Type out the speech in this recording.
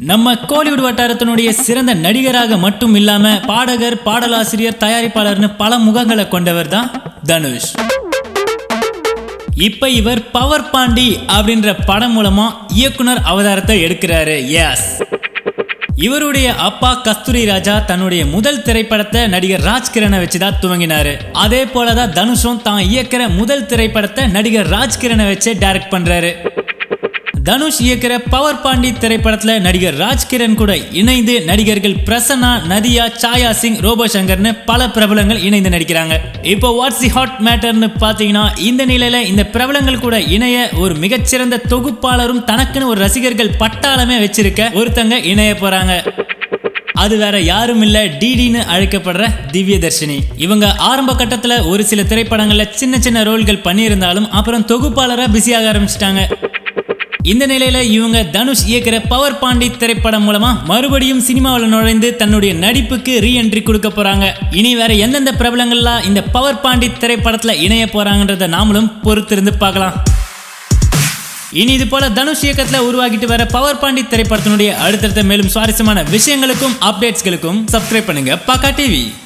நம்ம கோலிவுட் வட்டாரத்தினுடைய சிறந்த நடிகராக மட்டும் இல்லாம பாடகர் பாடலாசிரியர் தயாரிப்பாளர்னு பல முகங்களை கொண்டவர் தான் தனுஷ் இப்ப இவர் பவர் பாண்டி அப்படின்ற படம் மூலமா இயக்குனர் அவதாரத்தை எடுக்கிறாரு எஸ் இவருடைய அப்பா கஸ்தூரி ராஜா தன்னுடைய முதல் திரைப்படத்தை நடிகர் ராஜ்கிரனை வச்சுதான் துவங்கினாரு அதே போலதான் தனுஷும் தான் இயக்கிற முதல் திரைப்படத்தை நடிகர் ராஜ்கிரனை வச்சு டைரக்ட் பண்றாரு தனுஷ் இயக்கிற பவர் பாண்டி திரைப்படத்துல நடிகர் ராஜ்கிரண் கூட இணைந்து நடிகர்கள் பிரசன்னா நதியா சாயா சிங் ரோபோ சங்கர்னு பல பிரபலங்கள் இணைந்து நடிக்கிறாங்க இப்போ வாட்ஸ் தி ஹாட் மேட்டர்னு பாத்தீங்கன்னா இந்த நிலையில இந்த பிரபலங்கள் கூட இணைய ஒரு மிகச்சிறந்த தொகுப்பாளரும் தனக்குன்னு ஒரு ரசிகர்கள் பட்டாளமே வச்சிருக்க ஒருத்தங்க இணைய போறாங்க அது வேற யாரும் இல்ல டிடின்னு அழைக்கப்படுற திவ்ய தர்ஷினி இவங்க ஆரம்ப கட்டத்துல ஒரு சில திரைப்படங்கள்ல சின்ன சின்ன ரோல்கள் பண்ணியிருந்தாலும் அப்புறம் தொகுப்பாளரா பிஸியாக ஆரம்பிச்சிட்டாங்க இந்த நிலையில இவங்க தனுஷ் இயக்கிற பவர் பாண்டி திரைப்படம் மூலமா மறுபடியும் சினிமாவில் நுழைந்து தன்னுடைய நடிப்புக்கு ரீஎன்ட்ரி கொடுக்க போறாங்க இனி வேற எந்தெந்த பிரபலங்கள்லாம் இந்த பவர் பாண்டி திரைப்படத்துல இணைய போறாங்கன்றத நாமளும் பொறுத்திருந்து பார்க்கலாம் இனி இது போல தனுஷ் இயக்கத்துல உருவாக்கிட்டு வர பவர் பாண்டி திரைப்படத்தினுடைய அடுத்தடுத்த மேலும் சுவாரஸ்யமான விஷயங்களுக்கும் அப்டேட்ஸ்களுக்கும் சப்ஸ்கிரைப் பண்ணுங்க பக்கா டிவி